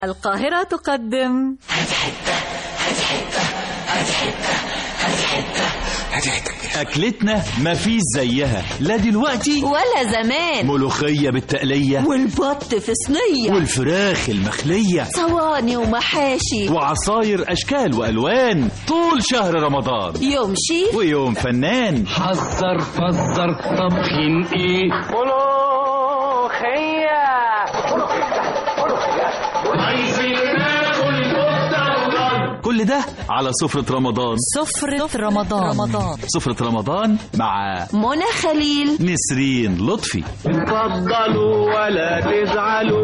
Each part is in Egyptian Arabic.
القاهرة تقدم أكلتنا مفيش زيها لا دلوقتي ولا زمان ملوخية بالتقلية والبط في صينية والفراخ المخلية صواني ومحاشي وعصاير أشكال وألوان طول شهر رمضان يوم شيف ويوم فنان حذر فزر طبخين ايه عايزين ناكل كفتة كل ده على سفرة رمضان سفرة رمضان رمضان سفرة رمضان مع منى خليل نسرين لطفي اتفضلوا ولا تزعلوا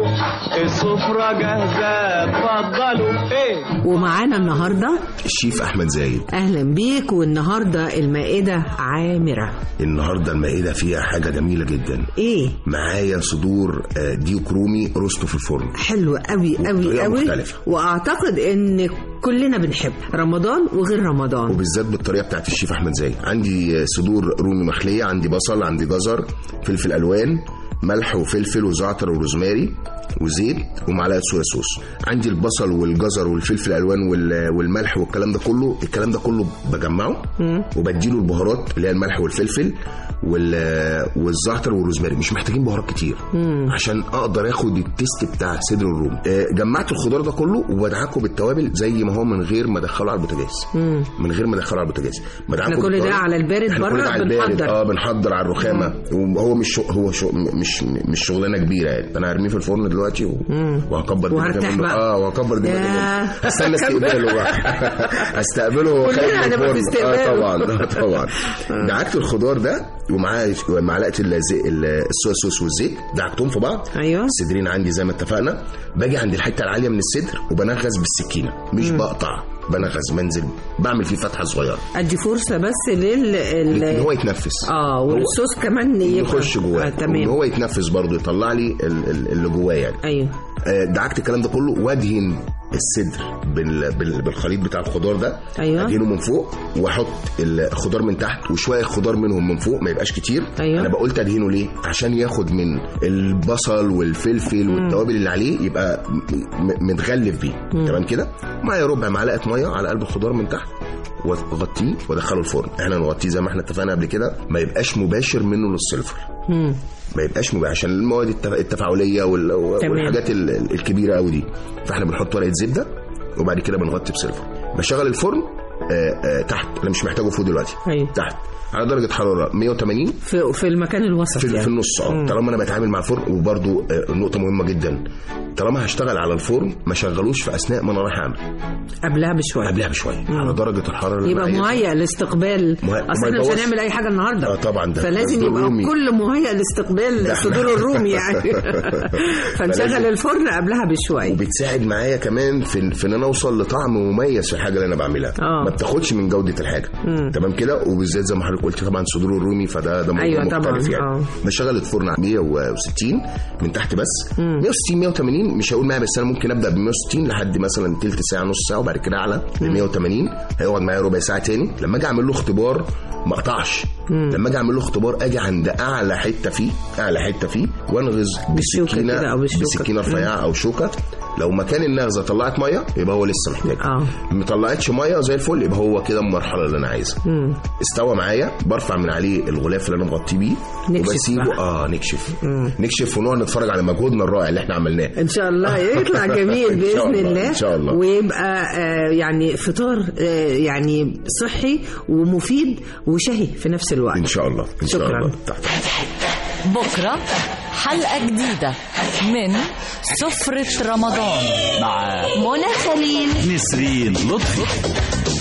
السفرة جاهزة اتفضلوا ايه ومعانا النهارده الشيف احمد زايد اهلا بيك والنهارده المائده عامره النهارده المائده فيها حاجه جميله جدا ايه معايا صدور آه، ديوك رومي روستو في الفرن حلو قوي قوي وبطريقة قوي مختلفة. واعتقد ان كلنا بنحب رمضان وغير رمضان وبالذات بالطريقه بتاعت الشيف احمد زايد عندي آه، صدور رومي مخليه عندي بصل عندي جزر فلفل الوان ملح وفلفل وزعتر وروزماري وزيت ومعلقه صويا صوص عندي البصل والجزر والفلفل الالوان وال- والملح والكلام ده كله الكلام ده كله بجمعه وبديله البهارات اللي هي الملح والفلفل وال- والزعتر والروزماري مش محتاجين بهارات كتير عشان اقدر اخد التيست بتاع صدر الروم آه، جمعت الخضار ده كله وبدعكه بالتوابل زي ما هو من غير ما ادخله على البوتاجاز من غير ما ادخله على البوتاجاز بدعكه إحنا كل ده بالتوابل. على البارد إحنا كل بره ده على البارد. بنحضر. اه بنحضر على الرخامه وهو مش شو هو شو مش مش شغلانه كبيره يعني انا هرميه في الفرن دلوقتي و... وهكبر دماغي وهرتاح منه. بقى. اه وهكبر دماغي ياه. منه. استنى استقباله بقى استقبله وهو كلنا خارج من هنبقى في الفرن. استقباله. اه طبعا آه طبعا دعكت الخضار ده ومعاه معلقه اللز- الصويا صوص والزيت دعكتهم في بعض أيوة. الصدرين عندي زي ما اتفقنا باجي عند الحته العاليه من الصدر وبنغز بالسكينه مش بقطع بنغز منزل بعمل فيه فتحه صغيره ادي فرصه بس لل ال- ان هو يتنفس اه هو- والصوص كمان يبقى يخش جواه آه وان تمام هو يتنفس برضه يطلع لي ال- ال- اللي جواه يعني ايوه آه، دعكت الكلام ده كله وادهن الصدر بال- بال- بالخليط بتاع الخضار ده أيوة. ادهنه من فوق واحط الخضار من تحت وشويه خضار منهم من فوق ما يبقاش كتير أيوة. انا بقولت ادهنه ليه عشان ياخد من البصل والفلفل والتوابل اللي عليه يبقى م- م- متغلف بيه تمام كده معايا ربع معلقه ميه على قلب الخضار من تحت واغطيه وادخله الفرن احنا نغطيه زي ما احنا اتفقنا قبل كده ما يبقاش مباشر منه للسلفر مم. ما يبقاش مباشر عشان المواد التف- التفاعليه وال- تمام. والحاجات ال- ال- الكبيره قوي دي فاحنا بنحط ورقه زبده وبعد كده بنغطي بسيلفر بشغل الفرن آه، آه، تحت انا مش محتاجه فوق دلوقتي أيوة. تحت على درجه حراره 180 في في المكان الوسط في, يعني في النص اه طالما انا بتعامل مع الفرن وبرده نقطه مهمه جدا طالما هشتغل على الفرن ما شغلوش في اثناء ما انا رايح اعمل قبلها بشويه قبلها بشويه على درجه الحراره اللي يبقى أنا عايزها. مهيئ لاستقبال مهيأ- اصل ما احنا مش يبوظ. هنعمل اي حاجه النهارده آه طبعا ده فلازم صدور يبقى رومي. كل مهيئ لاستقبال ده إحنا- صدور الروم يعني فنشغل فلازم- الفرن قبلها بشويه وبتساعد معايا كمان في في ان انا اوصل لطعم مميز في الحاجه اللي انا بعملها آه. ما بتاخدش من جوده الحاجه تمام كده وبالذات زي ما حضرتك قلت طبعا صدور الرومي فده ده موضوع أيوة طبعاً، مختلف يعني آه. بشغل الفرن على 160 من تحت بس 160 180 مش هقول معايا بس انا ممكن ابدا ب 160 لحد مثلا تلت ساعه نص ساعه وبعد كده اعلى ل 180 هيقعد معايا ربع ساعه تاني لما اجي اعمل له اختبار ما اقطعش لما اجي اعمل له اختبار اجي عند اعلى حته فيه اعلى حته فيه وانغز بالشوكة بسكينه كده أو بالشوكة. بسكينه رفيعه او شوكه لو مكان النغزه طلعت ميه يبقى هو لسه محتاج آه. ما طلعتش ميه زي الفل يبقى هو كده المرحله اللي انا عايزها استوى معايا برفع من عليه الغلاف اللي انا مغطيه بيه نكشف وبسيبه بقى. اه نكشف نكشف ونقعد نتفرج على مجهودنا الرائع اللي احنا عملناه ان شاء الله يطلع جميل إن شاء باذن الله، الله إن شاء الله. ويبقى آه، يعني فطار آه، يعني صحي ومفيد وشهي في نفس الوقت ان شاء الله ان شاء شكراً. الله تحت بكرة حلقة جديدة من سفرة رمضان مع منى خليل نسرين لطفي